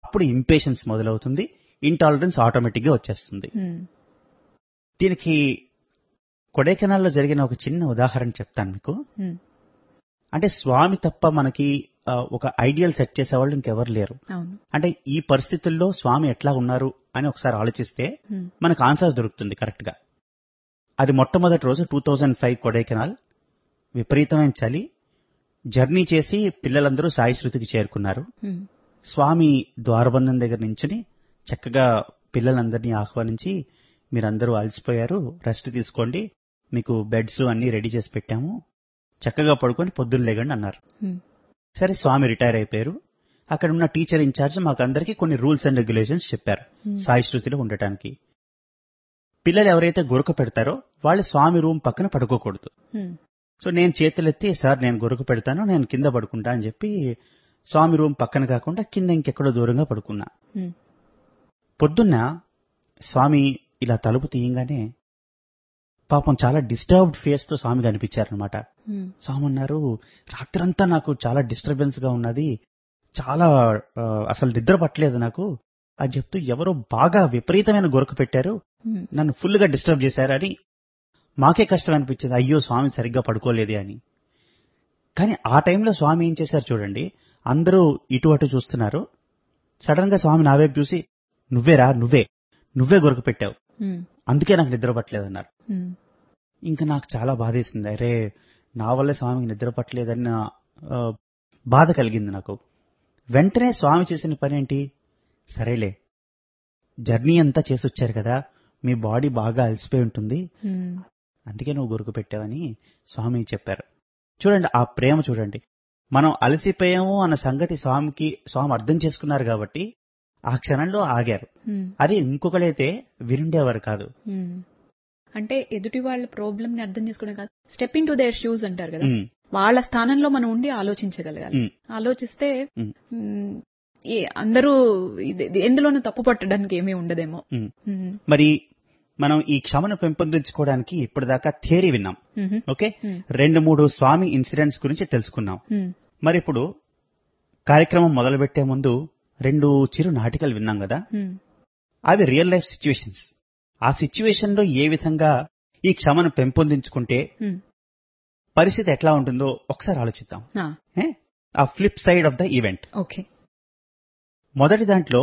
అప్పుడు ఇంపేషన్స్ మొదలవుతుంది intolerance automatic గా వచ్చేస్తుంది ఉమ్, దీనికి కొడైకెనాల్లో జరిగిన ఒక చిన్న ఉదాహరణ చెప్తాను మీకు ఉమ్, అంటే స్వామి తప్ప మనకి ఆ, ఒక ఐడియల్ సెట్ చేసేవాళ్ళు ఇంకెవరు లేరు అవును అంటే ఈ పరిస్థితుల్లో స్వామి ఎట్లా ఉన్నారు అని ఒకసారి ఆలోచిస్తే ఉమ్, మనకు ఆన్సర్ దొరుకుతుంది కరెక్ట్ గా అది మొట్టమొదటి రోజు టూ థౌజండ్ ఫైవ్ కొడైకెనాల్ విపరీతమైన చలి జర్నీ చేసి పిల్లలందరూ సాయి శృతికి చేరుకున్నారు ఉమ్, స్వామి ద్వారబంధం దగ్గర నించుని చక్కగా పిల్లలందరినీ ఆహ్వానించి మీరందరూ అలసిపోయారు రెస్ట్ తీసుకోండి మీకు బెడ్స్ అన్ని రెడీ చేసి పెట్టాము చక్కగా పడుకొని పొద్దున్న లేగండి అన్నారు ఉమ్, సరే స్వామి రిటైర్ అయిపోయారు అక్కడ ఉన్న టీచర్ ఇన్ఛార్జ్ మాకు అందరికీ కొన్ని రూల్స్ అండ్ రెగ్యులేషన్స్ చెప్పారు Hmm. సాయి శృతిలో ఉండటానికి పిల్లలు ఎవరైతే గురక పెడతారో వాళ్ళు స్వామి రూమ్ పక్కన పడుకోకూడదు ఉమ్, సో నేను చేతులెత్తి సార్ నేను గురక పెడతాను నేను కింద పడుకుంటా అని చెప్పి స్వామి రూమ్ పక్కన కాకుండా కింద ఇంకెక్కడో దూరంగా పడుకున్నా ఉమ్, పొద్దున్న స్వామి ఇలా తలుపు తీయంగానే పాపం చాలా డిస్టర్బ్డ్ ఫేస్ తో స్వామి కనిపించారనమాట ఉమ్, స్వామి అన్నారు రాత్రంతా నాకు చాలా డిస్టర్బెన్స్ గా ఉన్నది చాలా ఆ, అసలు నిద్ర పట్టలేదు నాకు అని చెప్తూ ఎవరో బాగా విపరీతమైన గొరక పెట్టారు ఉమ్, నన్ను ఫుల్ గా డిస్టర్బ్ చేశారని మాకే కష్టం అనిపించింది అయ్యో స్వామి సరిగ్గా పడుకోలేదే అని కానీ ఆ టైంలో స్వామి ఏం చేశారు చూడండి అందరూ ఇటు అటు చూస్తున్నారు సడన్ గా స్వామి నా వైపు చూసి నువ్వేరా నువ్వే నువ్వే గొరక పెట్టావు ఉమ్, అందుకే నాకు నిద్ర పట్టలేదన్నారు ఉమ్, ఇంకా నాకు చాలా బాధేసింది అరే నా వల్ల స్వామికి నిద్ర పట్టలేదన్న ఆ, బాధ కలిగింది నాకు వెంటనే స్వామి చేసిన పని ఏంటి సరేలే జర్నీ అంతా చేసి వచ్చారు కదా మీ బాడీ బాగా అలసిపోయి ఉంటుంది ఉమ్, అందుకే నువ్వు గురుకు పెట్టావని స్వామి చెప్పారు చూడండి ఆ ప్రేమ చూడండి మనం అలసిపోయాము అన్న సంగతి స్వామికి స్వామి అర్థం చేసుకున్నారు కాబట్టి ఆ క్షణంలో ఆగారు ఉమ్, అది ఇంకొకడైతే వినుండేవారు కాదు ఉమ్. అంటే ఎదుటి వాళ్ళ ప్రాబ్లమ్ ని అర్థం చేసుకోవడం కాదు step into their shoes అంటారు కదా ఉమ్, వాళ్ళ స్థానంలో మనం ఉండి ఆలోచించగలగాలి ఉమ్, ఆలోచిస్తే ఉమ్. మ్, ఏ అందరూ ఇది- ఇది ఎందులోనూ తప్పు పట్టడానికి ఏమీ ఉండదేమో ఉమ్. మ్, మరి మనం ఈ క్షమను పెంపొందించుకోవడానికి ఇప్పటిదాకా థియరీ విన్నాం మ్హూ. ఓకే మ్, రెండు మూడు స్వామి ఇన్సిడెంట్స్ గురించి తెలుసుకున్నాం మ్, మరి ఇప్పుడు కార్యక్రమం మొదలుపెట్టే ముందు రెండు చిరు నాటికలు విన్నాం కదా మ్, అవి రియల్ లైఫ్ సిచ్యువేషన్స్ ఆ సిచ్యువేషన్ లో ఏ విధంగా ఈ క్షమను పెంపొందించుకుంటే మ్. పరిస్థితి ఎట్లా ఉంటుందో ఒకసారి ఆలోచిద్దాం ఆ, ఏ? ఆ flip side of the event okay మొదటి దాంట్లో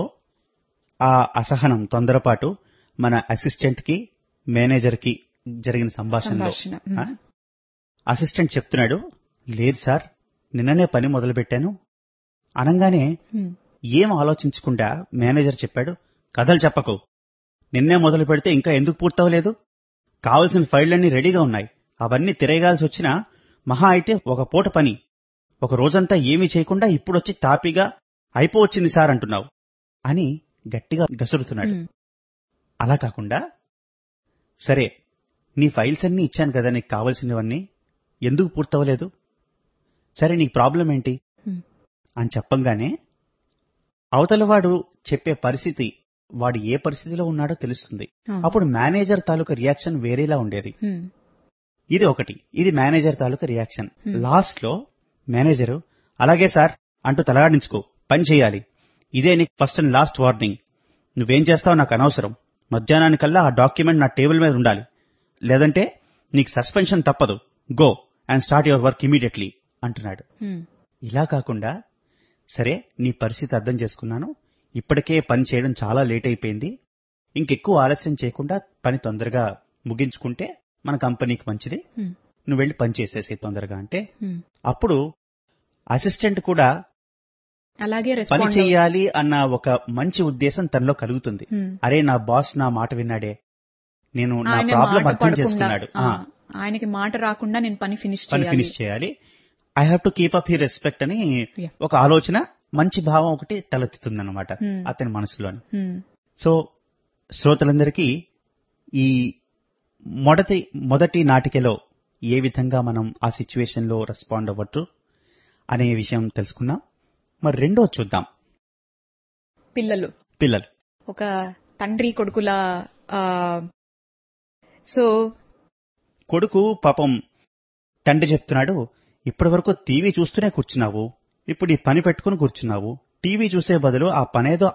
ఆ అసహనం తొందరపాటు మన అసిస్టెంట్ కి మేనేజర్ కి జరిగిన సంభాషణలో సంభాషణ మ్, ఆ? అసిస్టెంట్ చెప్తున్నాడు లేదు సార్ నిన్ననే పని మొదలు పెట్టాను అనగానే మ్, ఏం ఆలోచించకుండా మేనేజర్ చెప్పాడు కథలు చెప్పకు నిన్నే మొదలు పెడితే ఇంకా ఎందుకు పూర్తవలేదు కావలసిన ఫైళ్లన్నీ రెడీగా ఉన్నాయి అవన్నీ తిరగాల్సి వచ్చినా మహా అయితే ఒక పూట పని ఒక రోజంతా ఏమీ చేయకుండా ఇప్పుడొచ్చి తాపీగా అయిపోవచ్చింది సార్ అంటున్నావు అని గట్టిగా గసురుతున్నాడు మ్, అలా కాకుండా సరే నీ ఫైల్స్ అన్నీ ఇచ్చాను కదా నీకు కావలసినవన్నీ ఎందుకు పూర్తవలేదు సరే నీకు ప్రాబ్లం ఏంటి Hmm. అని చెప్పంగానే అవతలవాడు చెప్పే పరిస్థితి వాడు ఏ పరిస్థితిలో ఉన్నాడో తెలుస్తుంది ఆ, అప్పుడు మేనేజర్ తాలూకా రియాక్షన్ వేరేలా ఉండేది మ్, ఇది ఒకటి ఇది మేనేజర్ తాలూకా రియాక్షన్ Hmm. లాస్ట్ లో మేనేజరు అలాగే సార్ అంటూ తలగాడించుకో పని చేయాలి ఇదే నీకు ఫస్ట్ అండ్ లాస్ట్ వార్నింగ్ నువ్వేం చేస్తావో నాకు అనవసరం మధ్యాహ్నానికల్లా ఆ డాక్యుమెంట్ నా టేబుల్ మీద ఉండాలి లేదంటే నీకు సస్పెన్షన్ తప్పదు go and start your work immediately అంటున్నాడు మ్, ఇలా కాకుండా సరే నీ పరిస్థితి అర్థం చేసుకున్నాను ఇప్పటికే పని చేయడం చాలా లేట్ అయిపోయింది ఇంకెక్కువ ఆలస్యం చేయకుండా పని తొందరగా ముగించుకుంటే మన కంపెనీకి మంచిది మ్, నువ్వు వెళ్ళి పని చేసేసి తొందరగా అంటే మ్. అప్పుడు అసిస్టెంట్ కూడా అలాగే పని రెస్పాండ్ చెయ్యాలి అన్న ఒక మంచి ఉద్దేశం తనలో కలుగుతుంది మ్. అరే నా బాస్ నా మాట విన్నాడే నేను నా ఆయన ప్రాబ్లం మాట అర్థం పడకుండా, చేసుకున్నాడు ఆ, ఆ, ఆయనకి మాట రాకుండా నేను పని ఫినిష్ పని చేయాలి ఫినిష్ చేయాలి I have to keep up he respect అని Yeah. ఒక ఆలోచన మంచి భావం ఒకటి తలెత్తుతుంది అనమాట Hmm. అతని మనసులోని మ్, సో శ్రోతలందరికీ ఈ మొదటి మొదటి నాటికలో ఏ విధంగా మనం ఆ సిచ్యువేషన్ లో రెస్పాండ్ అవ్వచ్చు అనే విషయం తెలుసుకున్నాం మరి రెండో చూద్దాం పిల్లలు పిల్లలు ఒక తండ్రి కొడుకుల ఆ, సో కొడుకు పాపం తండ్రి చెప్తున్నాడు ఇప్పటి వరకు టీవీ చూస్తూనే కూర్చున్నావు ఇప్పుడు ఈ పని పెట్టుకుని కూర్చున్నావు టీవీ చూసే బదులు ఆ పనేదో